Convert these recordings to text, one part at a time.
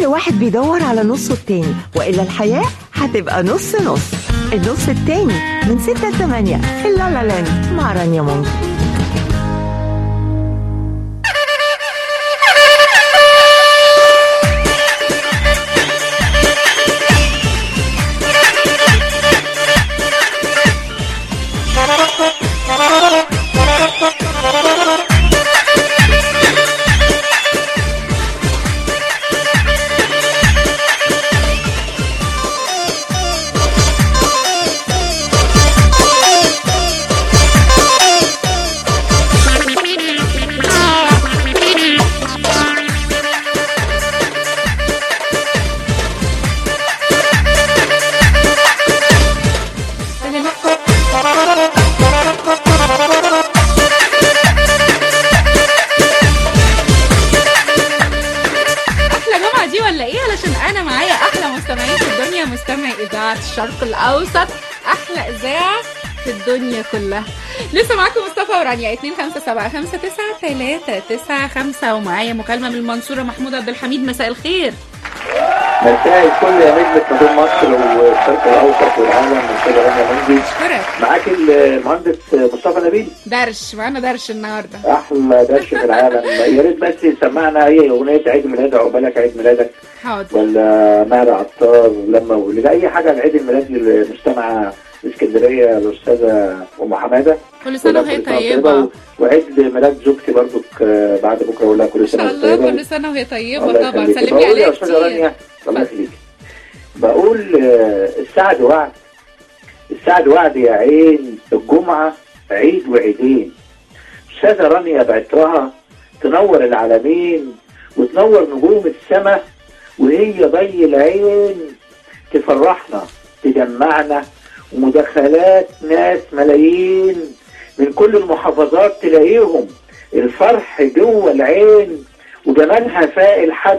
كل واحد بيدور على نصه التاني وإلا الحياة هتبقى نص نص النص التاني من 6 ل 8 في لالا لاند مع رانيا مونجي احلى جمعه دي ولا ايه علشان انا معايا احلى مستمعين في الدنيا مستمعي اذاعه الشرق الاوسط احلى اذاعه في الدنيا كلها لسه معاكم مصطفى ورانيا 2 5 7 5 9 3 9 5 ومعايا مكالمه من المنصوره محمود عبد الحميد مساء الخير مساء الكل يا نجمة مدن مصر والشرق الأوسط والعالم من كده رانيا منجي اشكرك معاك المهندس مصطفى نبيل درش معانا درش النهارده أحلى دش في العالم يا ريت بس يسمعنا أي أغنية عيد ميلاد عقبالك عيد ميلادك حاضر ولا مهر عطار لما ولد أي حاجة عن عيد الميلاد للمستمعة اسكندرية الأستاذة أم حمادة كل سنه وهي كل سنة طيبه وعيد ميلاد زوجتي برضك آه، بعد بكرة أقول لها كل ان سنة شاء وأنت الله طيبة كل سنه وهي طيبه الله طبعا يخليك. سلمي بقول عليها يا استاذه كتير رانيا الله يخليك بقول آه، السعد وعد السعد وعد يا عين الجمعه عيد وعيدين استاذه رانيا بعترها تنور العالمين وتنور نجوم السماء وهي ضي العين تفرحنا تجمعنا ومداخلات ناس ملايين من كل المحافظات تلاقيهم الفرح جوه العين وجمالها فاق الحد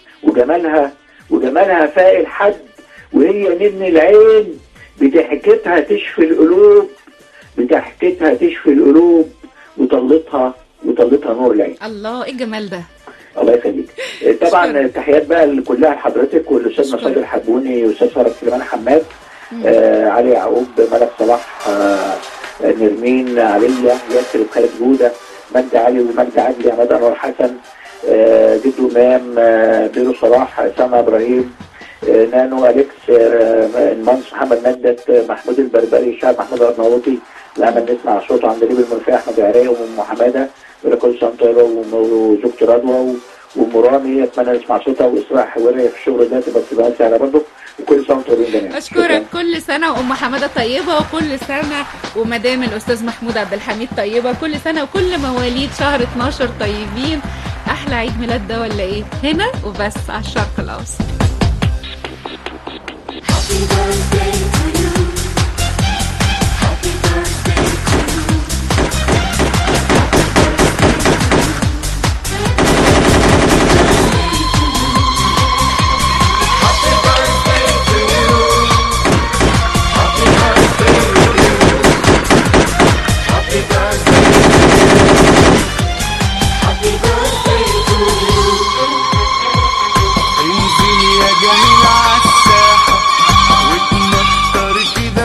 وجمالها وجمالها فاق الحد وهي نبن العين بضحكتها تشفي القلوب بضحكتها تشفي القلوب وطلتها وطلتها نور العين الله ايه الجمال ده الله يخليك طبعا شكراً. تحيات بقى كلها لحضرتك والاستاذ شكراً. مصطفى الحبوني والاستاذ فرج سليمان حماد آه علي يعقوب ملك صلاح آه نرمين عليا ياسر وخالد جوده مجد علي ومجد عدلي عماد انور حسن آه جدو امام آه بيرو صلاح اسامه ابراهيم آه نانو اليكس آه المهندس محمد مجدت آه محمود البربري الشاعر محمود الارناؤوطي الامل نسمع صوته عند ليبي المنفي احمد عراقي وام حماده كل سنه طيبه وم- وزوجتي رضوى و- ومرامي اتمنى نسمع صوتها واسراء حواريه في الشغل ده تبقى تبقى على برضه وكل سنه وانتم طيبين جميعا اشكرك كل سنه وام حماده طيبه وكل سنه ومدام الاستاذ محمود عبد الحميد طيبه كل سنه وكل مواليد شهر 12 طيبين احلى عيد ميلاد ده ولا ايه هنا وبس على الشرق الاوسط انزل يا جميل عالساحة واتنطر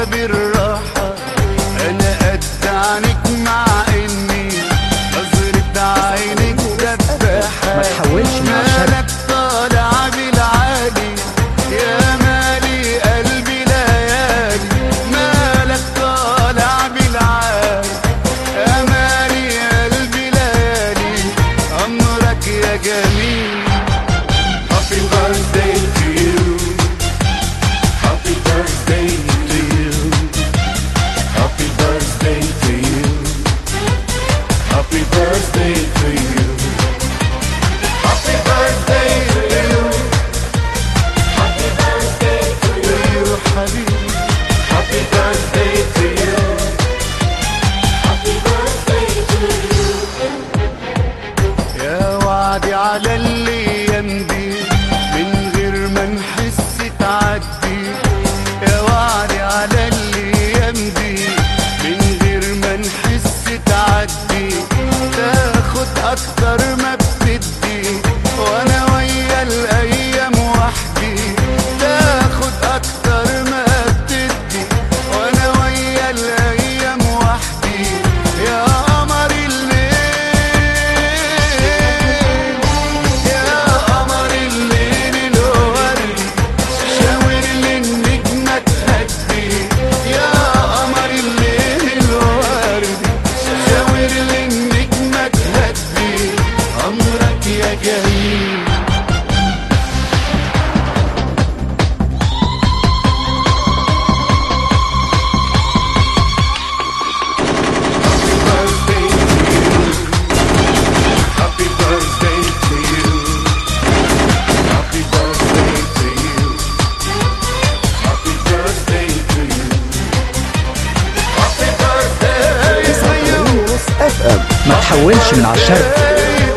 تحولش من على الشرق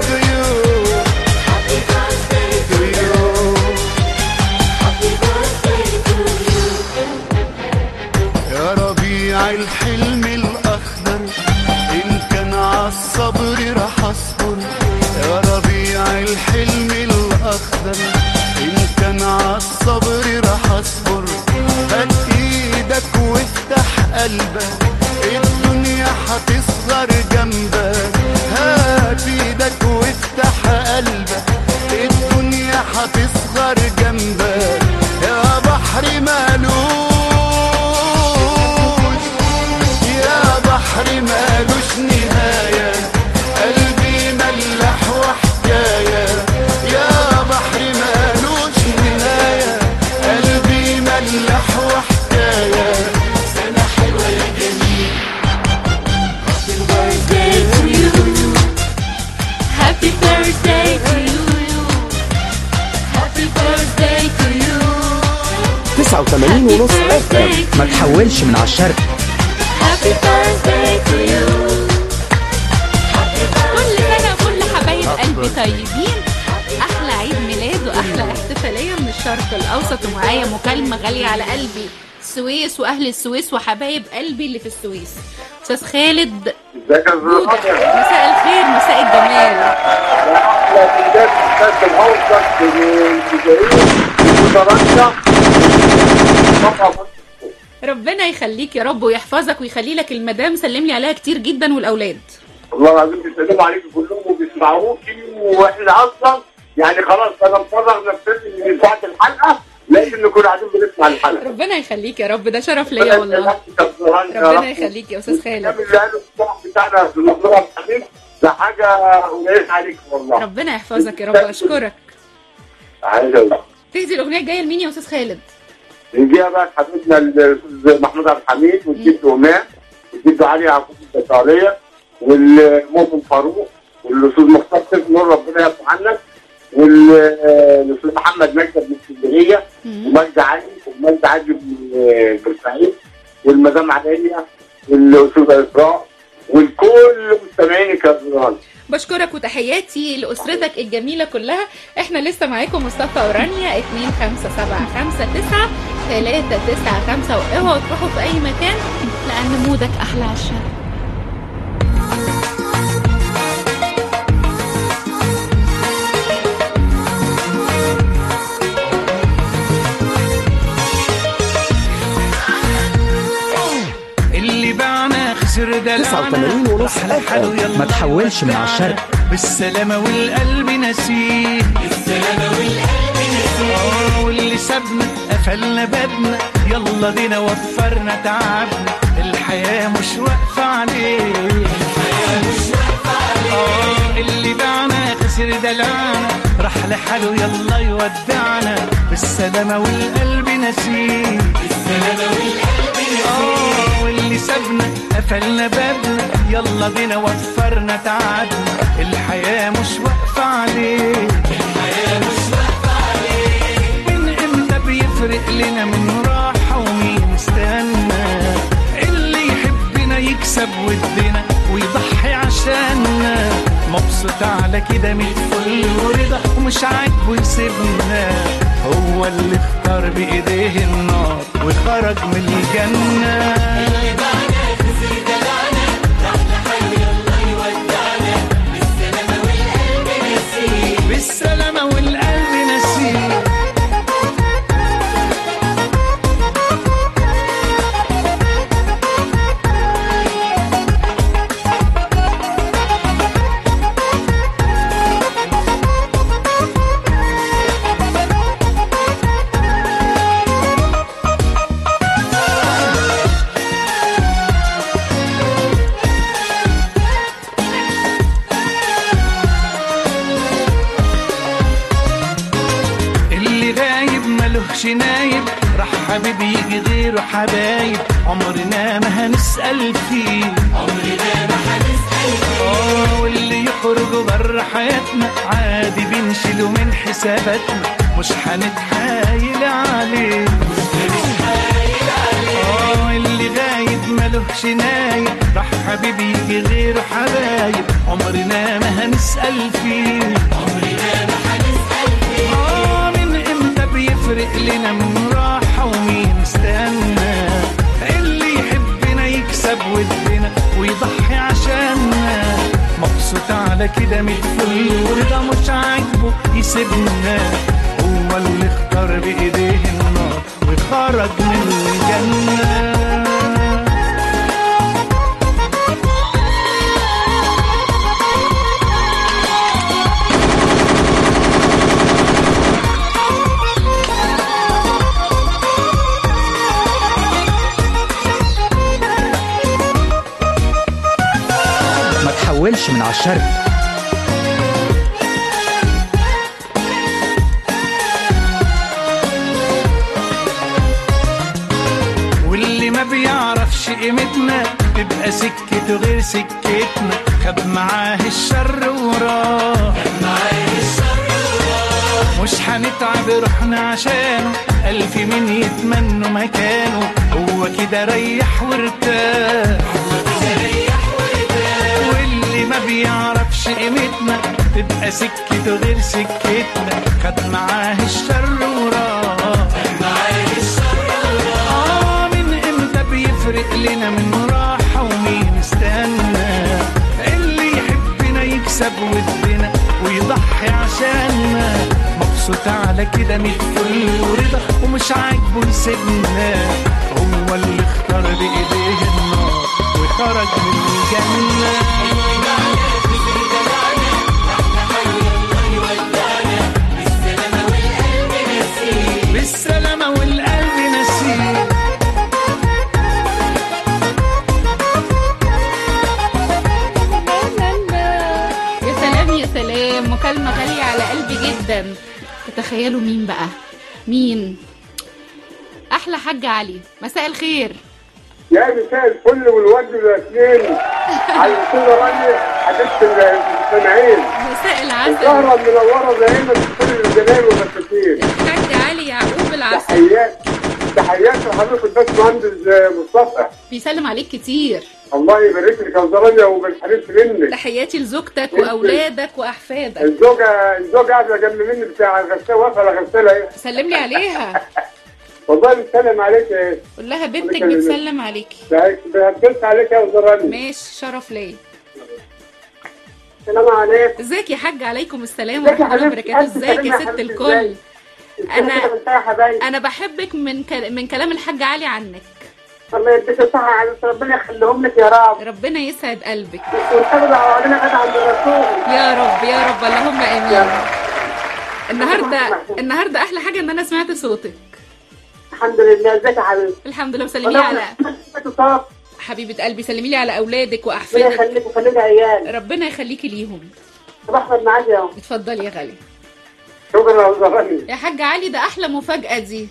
يا ربيع الحلم الأخضر إن كان عالصبر راح أصبر يا ربيع الحلم الأخضر إن كان عالصبر راح أصبر هات إيدك وافتح قلبك الدنيا هتصغر جنبك هات إيدك وافتح قلبك الدنيا هتصغر جنبك يا بحر مالوش يا بحر مالوش نهاية قلبي ملح وحكاية يا بحر مالوش نهاية قلبي ملح وحكاية سنة حلوة يا جميل Happy birthday to you. Happy birthday to you. 89 ونص اف ام ما تحولش من على الشرق Happy birthday to you. كل سنة وكل حبايب قلبي طيبين أحلى عيد ميلاد وأحلى احتفالية من الشرق الأوسط ومعايا مكالمة غالية على قلبي السويس وأهل السويس وحبايب قلبي اللي في السويس أستاذ خالد ازيك يا جودة استاذ مساء الخير مساء الجمال احلى بلاد الشرق الاوسط الجزائر المترشح ربنا يخليك يا رب ويحفظك ويخلي لك المدام سلم لي عليها كتير جدا والأولاد والله العظيم بيسلموا عليكم كلهم وبيسمعوكي واحنا اصلا يعني خلاص انا مفرغ نفسي من ساعه الحلقه لازم نكون قاعدين بنسمع الحلقه ربنا يخليك يا رب ده شرف ليا والله ربنا يخليك يا أستاذ خالد الكلام اللي قاله الصاحب بتاعنا في المقدرة الحبيب ده حاجه قليله عليك والله ربنا يحفظك يا رب أشكرك عايز اقول تهدي الأغنية الجاية لمين يا أستاذ خالد؟ نجيها بقى حبيبنا الاستاذ محمود عبد الحميد والجد امام والجد علي يعقوب البطاريه والمؤمن فاروق والاستاذ مختار سيف نور ربنا يرضى عنك والاستاذ محمد مجدي من اسكندريه ومجدي علي ومجدي علي من بورسعيد والمدام عليا والاستاذ اسراء والكل مستمعينك يا زهران بشكرك وتحياتي لأسرتك الجميلة كلها احنا لسه معاكم مصطفى ورانيا 25759 395 واوعوا تروحوا في أي مكان لأن مودك أحلى على الشارع اللي باعنا خسر دلعنا 89 ونص اف ام ما تحولش من على الشرق بالسلامة والقلب نسيه بالسلامة والقلب نسيه واللي سابنا قفلنا بابنا يلا بينا وفرنا تعبنا الحياة مش واقفة عليه الحياة مش واقفة عليه اللي باعنا خسر دلعنا راح لحاله يلا يودعنا بالسلامة والقلب نسيه بالسلامة والقلب نسيه واللي سابنا قفلنا بابنا يلا بينا وفرنا تعبنا الحياة مش واقفة عليه الحياة مش واقفة عليه من امتى بيفرق لنا من راحة ومين استنى اللي يحبنا يكسب ودنا ويضحي عشاننا مبسوط على كده من الفل ورضا ومش عاجبه يسيبنا هو اللي اختار بايديه النار وخرج من الجنه بالسلامة والقلب نسيه اللي غايب ملوش نايب راح حبيب يجي غيره حبايب عمرنا ما هنسأل فيه عمرنا ما هنسأل فيه اه واللي يخرج بره حياتنا عادي بنشيله من حساباتنا مش هنتحايل عليه اه اللي غايب ملوش ملوش ناية راح حبيبي يجي غيره حبايب عمرنا ما هنسأل فيه عمرنا ما هنسأل فيه آه من امتى بيفرق لنا من راحة ومين استنى اللي يحبنا يكسب ودنا ويضحي عشاننا مبسوط على كده متفل ورضا مش عاجبه يسيبنا هو اللي اختار بايديه النار وخرج من الجنه ما تحولش من على الشرق واللي ما بيعرفش قيمتنا تبقى سكته غير سكتنا خد معاه الشر وراه مش هنتعب روحنا عشانه ألف مين يتمنوا مكانه هو كده ريح وارتاح واللي ما بيعرفش قيمتنا تبقى سكته غير سكتنا خد معاه الشر وراه آه من امتى بيفرق لنا من راحة ومين استنى اللي يحبنا يكسب ودنا ويضحي عشاننا مبسوط على كده متفل ورضا ومش عاجبه يسيبنا هو اللي اختار بايديه النار وخرج من الجنة بالسلامة والقلب نسيه يا سلام يا سلام مكالمة غالية على قلبي جدا تتخيلوا مين بقى مين احلى حاج علي مساء الخير يا مساء الفل والورد والاثنين على كل راجل حبيبه المستمعين مساء العسل الزهره منوره دايما بكل الجلال والمساكين الحاج علي يعقوب العسل تحيات تحيات لحضرتك الباشمهندس مصطفى بيسلم عليك كتير الله يبارك لك يا زرانيا وبالحريص منك تحياتي لزوجتك واولادك واحفادك الزوجه الزوجه قاعده جنب مني بتاع الغساله واقفه على غساله اهي سلم لي عليها والله بتسلم عليك ايه قول لها بنتك بتسلم عليكي بهدلت عليك يا زرانيا ماشي شرف ليا السلام عليكم ازيك يا حاج عليكم السلام ازيك يا ورحمه الله حبيبتي؟ وبركاته ألف ازيك يا سلامة يا ست حبيبتي، الكل ازيك؟ أنا- يا حبايبي انا بحبك من كل... من كلام الحاج علي عنك الله يديك الصحة على ربنا يخليهم لك يا رب ربنا يسعد قلبك وتحافظ على وعدنا غدا عند الرسول يا رب يا رب اللهم امين يا النهارده النهارده احلى حاجه ان انا سمعت صوتك الحمد لله ازيك يا حبيبي الحمد لله وسلمي لي على على حبيبه قلبي سلمي لي على اولادك ربنا واحفادك يخليك ويخليك عيال ربنا يخليكي ليهم طب احمد معاك يا اتفضلي يا غالي شكرا يا زهراني يا حاج علي ده احلى مفاجاه دي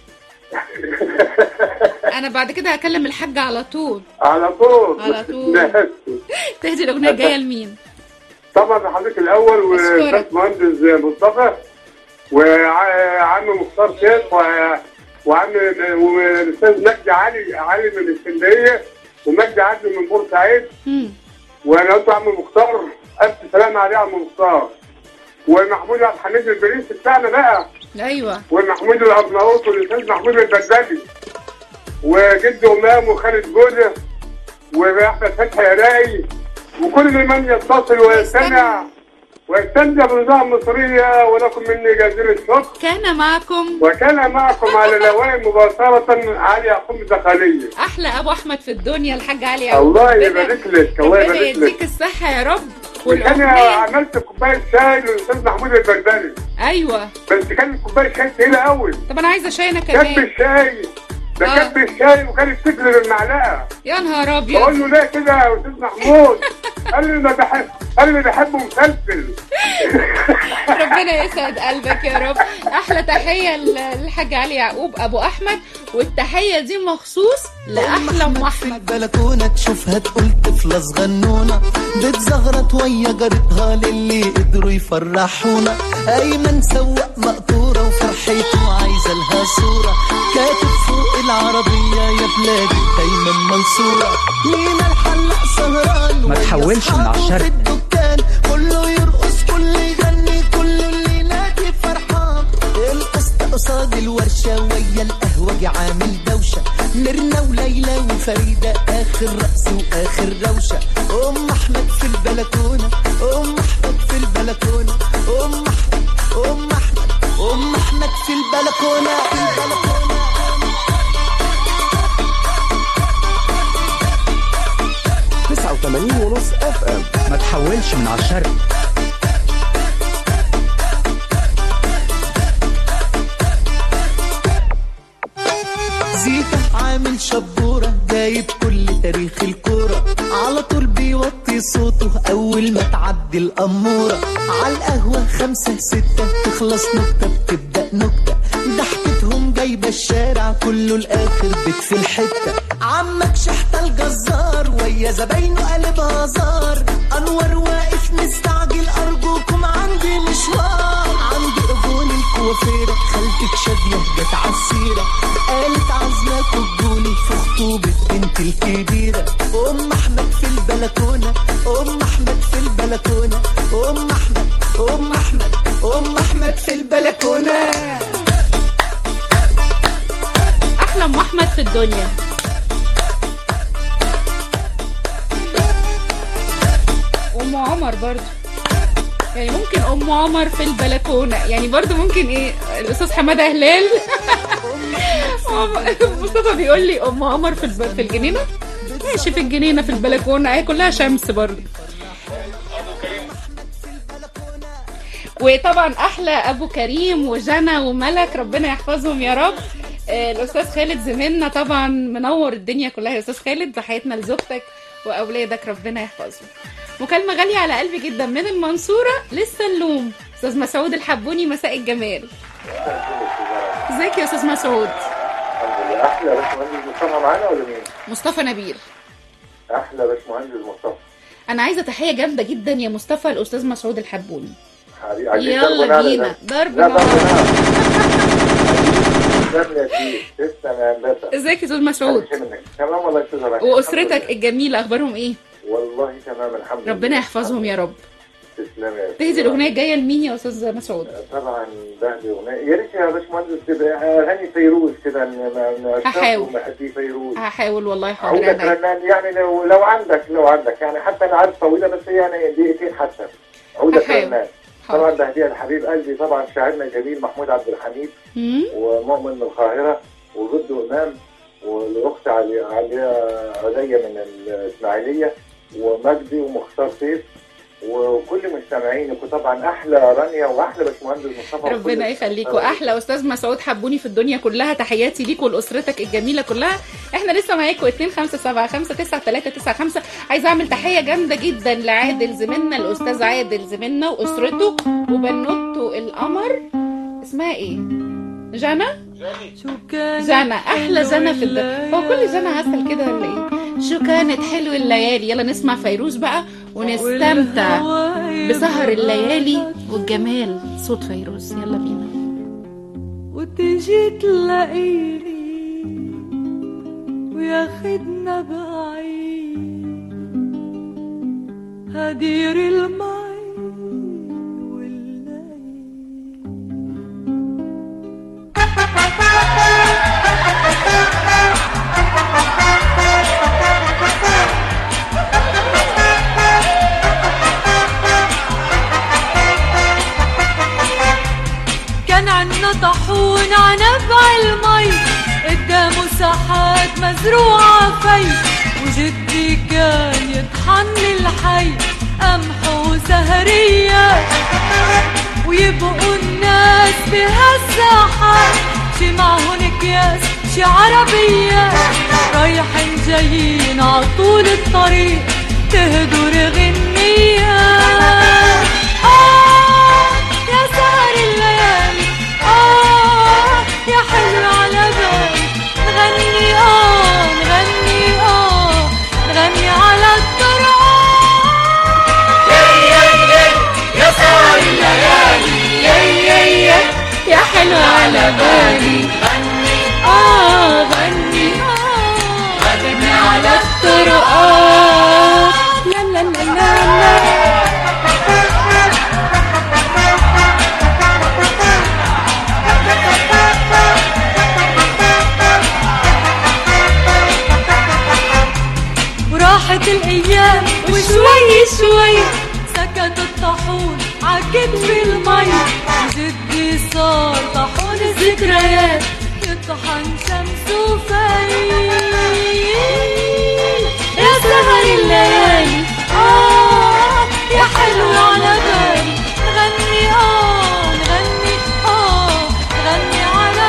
انا بعد كده هكلم الحاج على طول على طول على طول. تهدي الاغنيه الجايه لمين طبعا حضرتك الاول أشكرك. والباشمهندس مصطفى وعم مختار شيخ و- وعم والاستاذ مجدي علي علي من اسكندريه ومجدي عدلي من بورسعيد مم. وانا قلت عم مختار الف سلام عليه يا عم مختار ومحمود عبد الحميد البرنس بتاعنا بقى ايوه ومحمود الارناؤوط والاستاذ محمود البدالي وجد امام وخالد جوده واحمد فتحي عراقي وكل من يتصل ويستمع ويستمتع بالإذاعة المصرية ولكم مني جزيل الشكر كان معكم وكان معكم على الهواء مباشرة علي يعقوب الدخلية احلى ابو احمد في الدنيا الحاج علي يعقوب الله ربنا- يبارك لك الله ربنا يبارك يديك لك الصحه يا رب وكان والاغنيه عملت كوباية شاي للأستاذ محمود البرداني ايوه بس كانت كوباية شاي تقيلة قوي طب انا عايزه شاي انا كب كمان الشاي ده آه. كب الشاي وكانت تجري بالمعلقة يا نهار بقول ابيض له ليه كده يا استاذ محمود؟ قال لي انا بحب قال لي بحبه مسلسل ربنا يسعد قلبك يا رب احلى تحيه للحاج علي يعقوب ابو احمد والتحيه دي مخصوص لاحلى ام في احمد البلكونة تشوفها تقول طفلة صغنونة بتزغرط ويا جارتها للي قدروا يفرحونا أيمن سواق مقطورة وفرحته عايزة لها صورة كاتب فوق العربية يا بلادي دايما منصورة مين تحولش من على الشرق. في الدكان كله يرقص كله يغني كله اللي ينادي فرحان القسط قصاد الورشة ويا القهوة عامل دوشة ميرنا وليلى وفريدة آخر رقص وآخر روشة أم أحمد في البلكونة أم أحمد في البلكونة أم أحمد أم أحمد أم أحمد في البلكونة في البلكونة 89 ونص اف ام ما تحولش من على الشرق زيتا عامل شبورة جايب كل تاريخ الكورة على طول بيوطي صوته أول ما تعدي الأمورة على القهوة خمسة ستة تخلص نكتة بتبدأ نكتة ضحكتهم جايبة الشارع كله الآخر بيت في الحتة عمك شحتة الجزار ويا زباينه قلب هزار أنور واقف مستعجل أرجوكم عندي مشوار عندي قبول الكوافيرة خالتك شادية جت عالسيرة قالت عزمك وجوني في خطوبة بنت الكبيرة أم أحمد في البلكونة أم أحمد في البلكونة أم أحمد أم أحمد أم أحمد في البلكونة احلى ام احمد في الدنيا ام عمر برضو يعني ممكن ام عمر في البلكونه يعني برضو ممكن ايه الاستاذ حماده هلال مصطفى بيقول لي ام عمر في الب... في الجنينه ماشي في الجنينه في البلكونه هي كلها شمس برضو وطبعا احلى ابو كريم وجنى وملك ربنا يحفظهم يا رب آه، الاستاذ خالد زميلنا طبعا منور الدنيا كلها يا استاذ خالد تحياتنا لزوجتك واولادك ربنا يحفظهم مكالمه غاليه على قلبي جدا من المنصوره لسه اللوم استاذ مسعود الحبوني مساء الجمال ازيك يا استاذ مسعود الحمد لله احلى باشمهندس مصطفى معانا ولا مين؟ مصطفى نبيل احلى باشمهندس مصطفى انا عايزه تحيه جامده جدا يا مصطفى الاستاذ مسعود الحبوني حبيبي عايزين يلا ضرب نار بينا ده. ضرب لا ضرب نار نار تسلم يا كبير تسلم يا هندسه ازيك يا استاذ مسعود محدش منك. تمام والله يا استاذ رانيا. واسرتك الحمد الجميله اخبارهم ايه لله. والله تمام الحمد لله ربنا يحفظهم يا رب تسلم يا تهدي الاغنيه الجايه لمين يا استاذ مسعود طبعا بهدي اغنيه يا ريت يا باشمهندس تبقى اغاني فيروز كده ن- ن- نشرب هحاول. ونهدي فيروز هحاول والله حاضر عودك عينيا. رنان يعني لو لو عندك لو عندك يعني حتى انا عارف طويله بس يعني دقيقتين حتى عودك هحاول. رنان حاضر. طبعا بهديها لحبيب قلبي طبعا شاعرنا الجميل محمود عبد الحميد مم؟ ومؤمن من القاهره وجده امام والاخت علي عليا عليا من الاسماعيليه ومجدي ومختار سيف وكل مستمعينك وطبعا احلى رانيا واحلى باشمهندس مصطفى ربنا وكل- يخليك واحلى استاذ مسعود حبوني في الدنيا كلها تحياتي ليك ولاسرتك الجميله كلها احنا لسه معاكم 2 5 7 5 9 3 9 5 عايزه اعمل تحيه جامده جدا لعادل زميلنا الاستاذ عادل زميلنا واسرته وبنوته القمر اسمها ايه جنى جنى احلى جنى في الدنيا هو كل جنى عسل كده ولا ايه شو كانت حلو الليالي يلا نسمع فيروز بقى ونستمتع بسهر الليالي والجمال صوت فيروز يلا بينا وتجي تلاقيني وياخدنا بعيد هدير المي والليل كان عنا طاحون عنبع المي قدامه ساحات مزروعة في وجدي كان يطحن الحي قمح وسهرية ويبقوا الناس بهالساحات شي معهن اكياس شي عربية رايحين جايين عطول الطريق تهدر غنية آه يا سهر الليالي آه يا حلو على بالي نغني آه نغني آه نغني على الطرق يا حلو على بالي اه غني غني على الطرقات لا لا لا وشوي شوي سكت الطاحون عكت في المي وجدي صار طاحون الذكريات يطحن شمسه في يا سهر الليالي آه يا حلو على بالي نغني آه نغني آه نغني على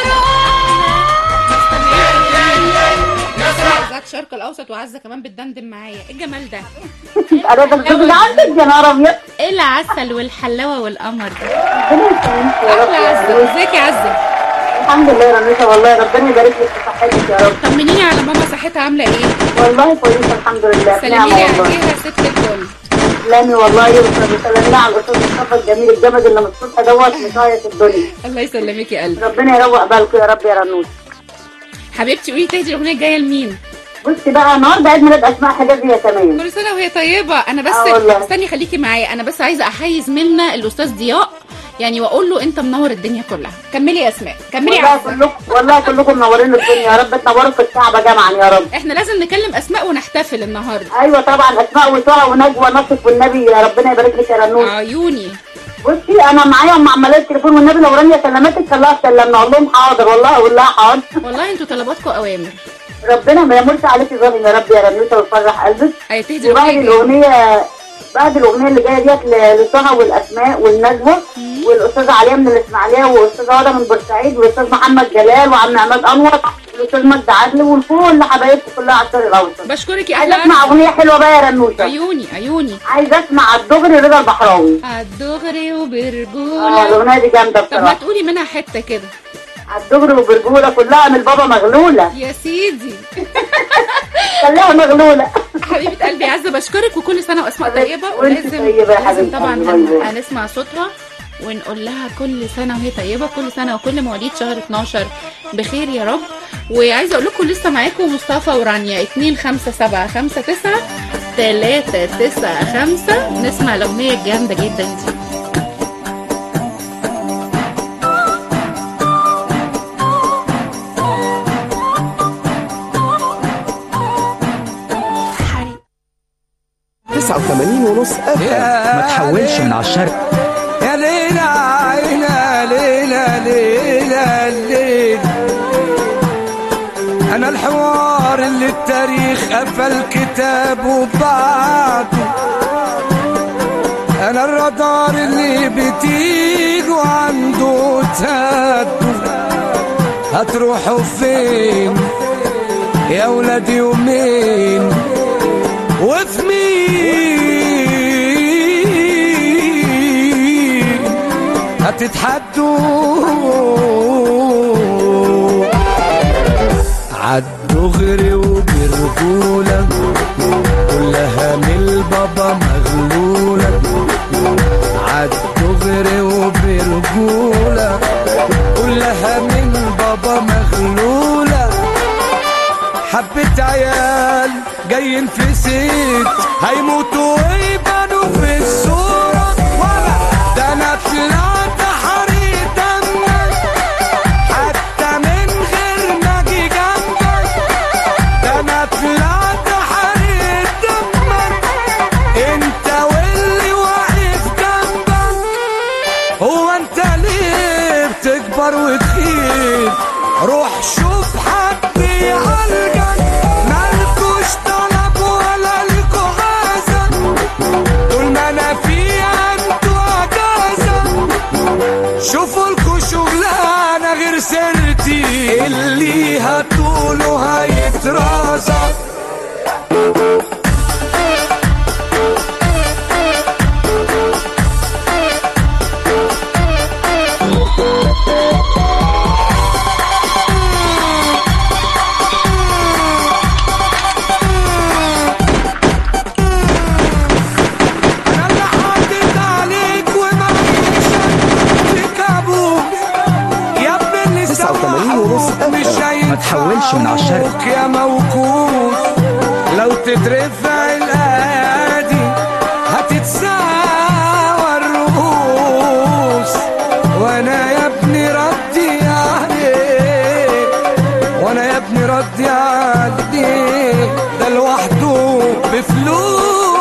عزات شرق الاوسط وعزه كمان بتدندن معايا ايه الجمال ده انا بكتب عندك يا نهار ابيض ايه العسل والحلاوه والقمر ده ربنا يسلمك يا رب احلى عزه ازيك يا عزه الحمد لله يا رميسة والله ربنا يبارك لك في صحتك يا رب طمنيني على ماما صحتها عامله ايه والله كويسه الحمد لله سلمي نعمة لي والله عليها ست الكل تسلمي والله وسلمي على الاستاذ مصطفى الجميل الجمد اللي من الصبح دوت مشايط الدنيا الله يسلمك يا قلبي ربنا يروق بالكم يا رب يا رنوس حبيبتي قولي تهدي الاغنيه الجايه لمين بصي بقى النهارده عيد ميلاد اسماء حجازي يا تمام كل سنه وهي طيبه انا بس آه والله. استني خليكي معايا انا بس عايزه احيز منا الاستاذ ضياء يعني واقول له انت منور الدنيا كلها كملي يا اسماء كملي يا والله عزه كلكم والله كلكم منورين الدنيا يا رب تنوروا في الكعبه جمعا يا رب احنا لازم نكلم اسماء ونحتفل النهارده ايوه طبعا اسماء وساره ونجوى نصف والنبي يا ربنا يبارك لك يا رنوس عيوني بصي انا معايا ام عمالة التليفون والنبي لو رانيا كلمتك خلاها تكلمنا اقول لهم حاضر والله اقول لها حاضر والله انتوا طلباتكم اوامر ربنا ما يمرش عليكي ظالم يا رب يا رنوسه ويفرح قلبك هي تهدي وبعد الأغنية الاغنيه بعد الاغنيه اللي جايه ديت ل- لسهى والاسماء والنجوى والاستاذه عليا من الاسماعيليه والاستاذه هدى من بورسعيد والاستاذ محمد جلال وعم عماد انور والاستاذ مجد عدل والكل حبايبتي كلها على الشرق الاوسط بشكرك يا عايزه احلى اسمع عزة. اغنيه حلوه بقى يا رنوسه عيوني عيوني عايزه اسمع الدغري رضا البحراوي عالدغري اه وبرجوله الاغنيه دي جامده طب ما بصراحه تقولي منها حته كده الدغري وبرجوله كلها من بابا مغلوله يا سيدي خليها مغلوله حبيبه قلبي يا عزه بشكرك وكل سنه واسماء طيبه وانت ولازم طيبة يا لازم حبيبتي. طبعا باي هن- باي. هنسمع صوتها ونقول لها كل سنه وهي طيبه كل سنه وكل مواليد شهر 12 بخير يا رب وعايزه اقول لكم لسه معاكم مصطفى ورانيا 2 5 7 5 9 3 9 5 نسمع الاغنيه الجامده جدا دي تسعة وثمانين ونص اف ما تحولش من على الشرق يا ليلى عينا ليلى ليلى الليل انا الحوار اللي التاريخ قفل كتابه بعده انا الرادار اللي بتيجوا عنده تهدوا هتروحوا فين يا ولاد يومين وفي مين هتتحدوا عالدغري وبرجولة كلها من البابا مغلولة عالدغري وبرجولة كلها من البابا مغلولة حبة عيال جايين في سيت هيموتوا ويبانوا في الصورة ولا ده انا طلعت حريق دمك حتى من غير ما اجي جنبك ده انا طلعت حريق دمك انت واللي واقف جنبك هو انت ليه بتكبر وتخيب روح شوف حد يعالجك مالكوش طلب ولا ليكوا عازة طول ما انا فيها انتوا اجازة شوفوا لكوا شغلانة غير سيرتي اللي هتقولوا هيترازق انا اللي حاطط عليك ومعيشك في كابوس يا ابن اللي 89 ونص سوحوك مش FM. ما تحولش من على الشرق. هينفعوك يا موكوس لو تترفع الايادي هتتساوى الرؤوس وانا يا ابني ردي عليك وانا يا ابني ردي عليك ده لوحده بفلوس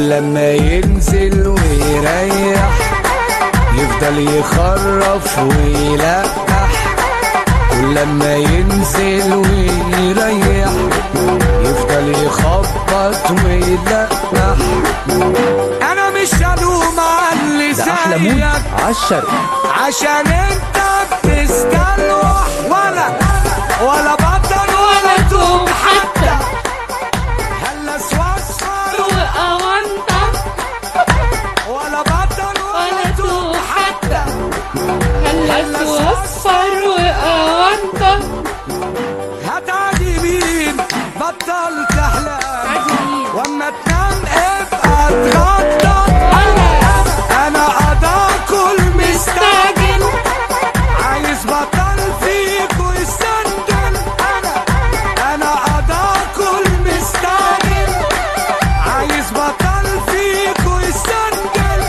كل لما ينزل ويريح يفضل يخرف ويلقح كل لما ينزل ويريح يفضل يخبط ويلقح انا مش هلوم على اللي ده احلى مود زيك عالشرق عشان انت بتستلوح ولا ولا بطل ولا توم حتى هلا سوصفر وأونطة ولا بطل ولا توم حتى هلا توصفر وأونطة هتعدي مين بطل تحلم عادي مين؟ واما تنام ابقى اتغطى انا قضى كل مستعجل عايز بطل فيك ويستندل انا انا قضى كل مستعجل عايز بطل فيك ويستندل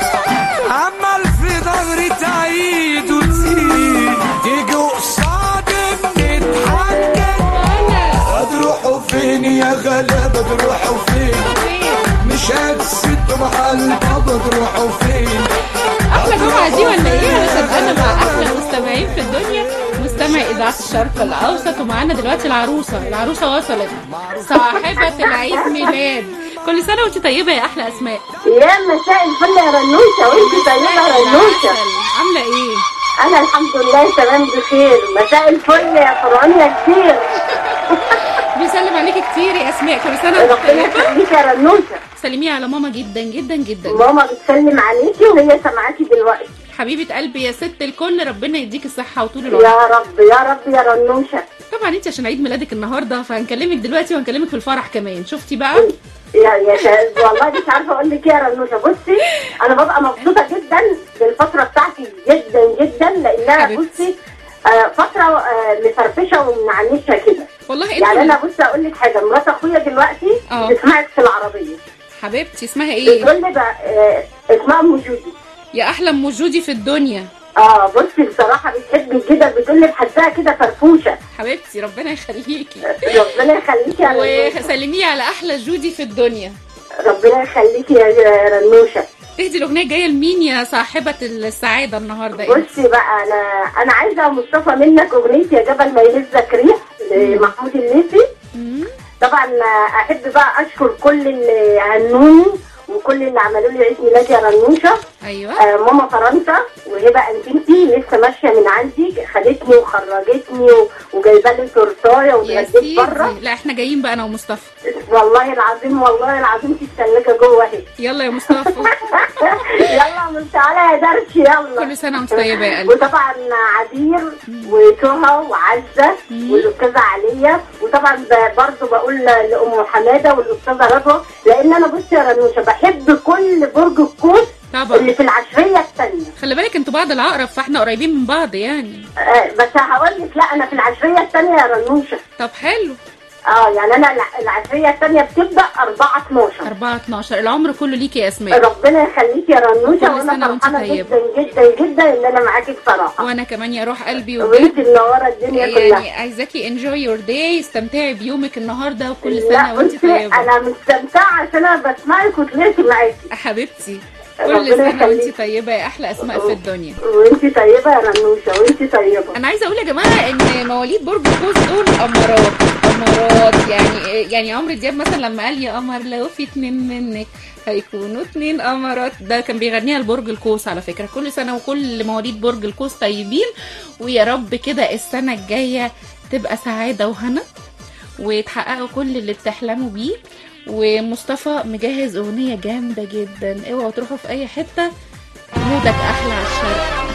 عمال في ظهري تعيد وتزيد تيجي قصادي بنتحجج هتروحوا فين يا غلابة تروحوا فين مش هتسدوا محل بابا تروحوا فين احلى جمعه دي ولا ايه علشان انا مع احلى مستمعين في الدنيا مستمع اذاعه الشرق الاوسط ومعانا دلوقتي العروسه العروسه وصلت صاحبه العيد ميلاد كل سنه وانت طيبه يا احلى اسماء يا مساء الفل يا رنوشة وانت طيبة يا رنوشة عامله ايه انا الحمد لله تمام بخير مساء الفل يا فرعون يا كتير بيسلم عليكي كتير يا اسماء كل سنه وانت ربنا طيبه يخليك يا رنوشة سلمي على ماما جدا جدا جدا ماما بتسلم عليكي وهي سامعاكي دلوقتي حبيبه قلبي يا ست الكل ربنا يديك الصحه وطول العمر يا رب يا رب يا رنوشة طبعا انت عشان عيد ميلادك النهارده فهنكلمك دلوقتي وهنكلمك في الفرح كمان شفتي بقى يا يا شا- والله مش عارفه اقول لك ايه يا رنوشه بصي انا ببقى مبسوطه جدا بالفتره بتاعتي جدا جدا لانها حبيبتي. بصي آه، فتره آه، مفرفشه ومعنشه كده والله يعني انت انا بصي اقول لك حاجه مرات اخويا دلوقتي اه. بتسمعك في العربيه حبيبتي اسمها ايه بتقول لي بقى آه، اسمها ام جودي يا احلى ام جودي في الدنيا اه بصي بصراحه بتحبك جدا بتقول لي بحسها كده فرفوشه حبيبتي ربنا يخليكي ربنا يخليكي يا رنوشه وسلمي على احلى جودي في الدنيا ربنا يخليكي يا رنوشه تهدي الاغنيه جايه لمين يا صاحبه السعاده النهارده إيه؟ بصي بقى انا انا عايزه يا مصطفى منك اغنيه يا جبل ما يهزك ريح لمحمود الليثي مم. طبعا احب بقى اشكر كل اللي هنوني وكل اللي عملوا لي عيد ميلاد يا رنوشه ايوه آه ماما فرنسا وهبه انتنتي لسه ماشيه من عندي خدتني وخرجتني و- وجايبه لي تورتايه يا واتغديت سيدي بره لا احنا جايين بقى انا ومصطفى والله العظيم والله العظيم في الثلاجه جوه اهي يلا يا مصطفى يلا من تعالى يا درش يلا كل سنه وانت طيبه يا قلبي وطبعا عبير وسهى وعزه والاستاذه عليا وطبعا ب- برضه بقول لام حماده والاستاذه رضوى لان انا بصي يا رنوشه بحب كل برج القوس طبعا اللي في العشريه الثانيه خلي بالك انتوا بعض العقرب فاحنا قريبين من بعض يعني آه بس هقول لك لا انا في العشريه الثانيه يا رنوشه طب حلو اه يعني انا الع- العشريه الثانيه بتبدا 4 12 4 12 العمر كله ليكي يا اسماء ربنا يخليك يا رنوشه كل وانا سنة وانت فرحانه طيبة. جدا جدا جدا ان انا معاكي بصراحه وانا كمان يا روح قلبي وانت وبجد منوره الدنيا كلها يعني عايزاكي انجوي يور داي استمتعي بيومك النهارده وكل لا سنه وانت بصي طيبه انا مستمتعه عشان انا بسمعك وطلعت معاكي حبيبتي ربنا كل سنه وانت يخليك. طيبه يا احلى اسماء في الدنيا وانت طيبه يا رنوشه وانت طيبه انا عايزه اقول يا جماعه ان مواليد برج القوس دول امارات امارات يعني يعني عمرو دياب مثلا لما قال يا قمر لو في اتنين منك هيكونوا اتنين امارات ده كان بيغنيها لبرج القوس على فكره كل سنه وكل مواليد برج القوس طيبين ويا رب كده السنه الجايه تبقى سعاده وهنا وتحققوا كل اللي بتحلموا بيه ومصطفى مجهز اغنيه جامده جدا اوعوا تروحوا في اي حته مودك احلى على الشرق